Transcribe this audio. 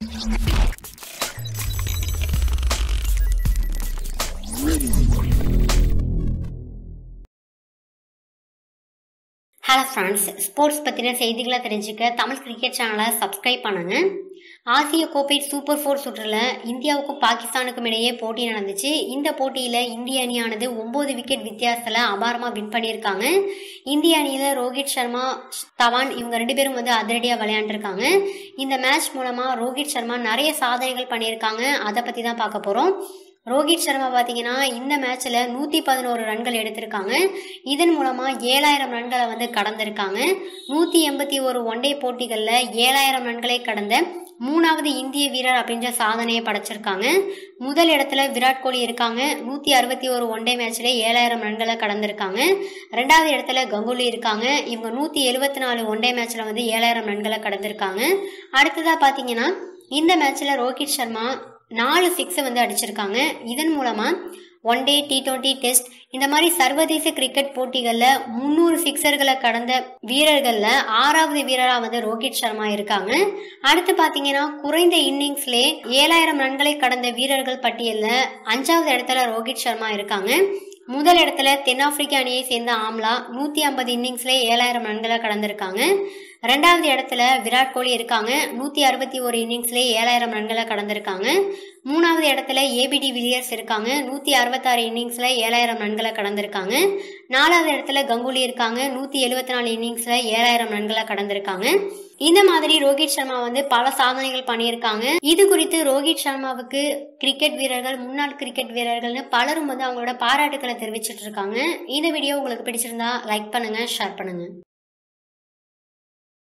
hello friends sports பற்றின செய்திகளை தெரிஞ்சுக்க தமிழ் கிரிக்கெட் சேனலை சப்ஸ்கிரைப் பண்ணுங்க ஆசிய கோப்பை சூப்பர் ஃபோர் சுற்றில் இந்தியாவுக்கும் பாகிஸ்தானுக்கும் இடையே போட்டி நடந்துச்சு இந்த போட்டியில் இந்திய அணியானது ஒம்பது விக்கெட் வித்தியாசத்தில் அபாரமாக வின் பண்ணியிருக்காங்க இந்திய அணியில் ரோஹித் சர்மா தவான் இவங்க ரெண்டு பேரும் வந்து அதிரடியாக விளையாண்டுருக்காங்க இந்த மேட்ச் மூலமாக ரோஹித் சர்மா நிறைய சாதனைகள் பண்ணியிருக்காங்க அதை பற்றி தான் பார்க்க போகிறோம் ரோஹித் சர்மா பார்த்தீங்கன்னா இந்த மேட்ச்சில் நூற்றி பதினோரு ரன்கள் எடுத்திருக்காங்க இதன் மூலமாக ஏழாயிரம் ரன்களை வந்து கடந்திருக்காங்க நூற்றி எண்பத்தி ஒரு ஒன்டே போட்டிகளில் ஏழாயிரம் ரன்களை கடந்த மூணாவது இந்திய வீரர் அப்படின்ற சாதனையை படைச்சிருக்காங்க முதல் இடத்துல விராட் கோலி இருக்காங்க நூற்றி அறுபத்தி ஒரு ஒன்டே மேட்ச்ல ஏழாயிரம் ரன்களை கடந்திருக்காங்க ரெண்டாவது இடத்துல கங்குலி இருக்காங்க இவங்க நூற்றி எழுபத்தி நாலு ஒன்டே மேட்ச்ல வந்து ஏழாயிரம் ரன்களை கடந்திருக்காங்க அடுத்ததாக பார்த்தீங்கன்னா இந்த மேட்ச்சில் ரோஹித் சர்மா நாலு சிக்ஸை வந்து அடிச்சிருக்காங்க இதன் மூலமாக one day T twenty test இந்த மாதிரி சர்வதேச கிரிக்கெட் போட்டிகளில் முந்நூறு சிக்ஸர்களை கடந்த வீரர்களில் ஆறாவது வீரராக வந்து ரோஹித் சர்மா இருக்காங்க அடுத்து பார்த்தீங்கன்னா குறைந்த இன்னிங்ஸ்லே ஏழாயிரம் ரன்களை கடந்த வீரர்கள் பட்டியலில் அஞ்சாவது இடத்துல ரோஹித் சர்மா இருக்காங்க முதல் இடத்துல தென்னாப்பிரிக்க அணியை சேர்ந்த ஆம்லா நூற்றி ஐம்பது இன்னிங்ஸ்ல ஏழாயிரம் ரன்களை கடந்திருக்காங்க ரெண்டாவது இடத்துல விராட் கோலி இருக்காங்க நூற்றி அறுபத்தி ஒரு இன்னிங்ஸ்ல ஏழாயிரம் ரன்களை கடந்திருக்காங்க மூணாவது இடத்துல ஏபிடி வில்லியர்ஸ் இருக்காங்க நூற்றி அறுபத்தாறு இன்னிங்ஸில் ஏழாயிரம் ரன்களை கடந்திருக்காங்க நாலாவது இடத்துல கங்குலி இருக்காங்க நூற்றி எழுபத்தி நாலு இன்னிங்ஸில் ஏழாயிரம் ரன்களை கடந்திருக்காங்க இந்த மாதிரி ரோஹித் சர்மா வந்து பல சாதனைகள் பண்ணியிருக்காங்க இது குறித்து ரோஹித் சர்மாவுக்கு கிரிக்கெட் வீரர்கள் முன்னாள் கிரிக்கெட் வீரர்கள்னு பலரும் வந்து அவங்களோட பாராட்டுக்களை தெரிவிச்சிட்டு இருக்காங்க இந்த வீடியோ உங்களுக்கு பிடிச்சிருந்தா லைக் பண்ணுங்க ஷேர் பண்ணுங்க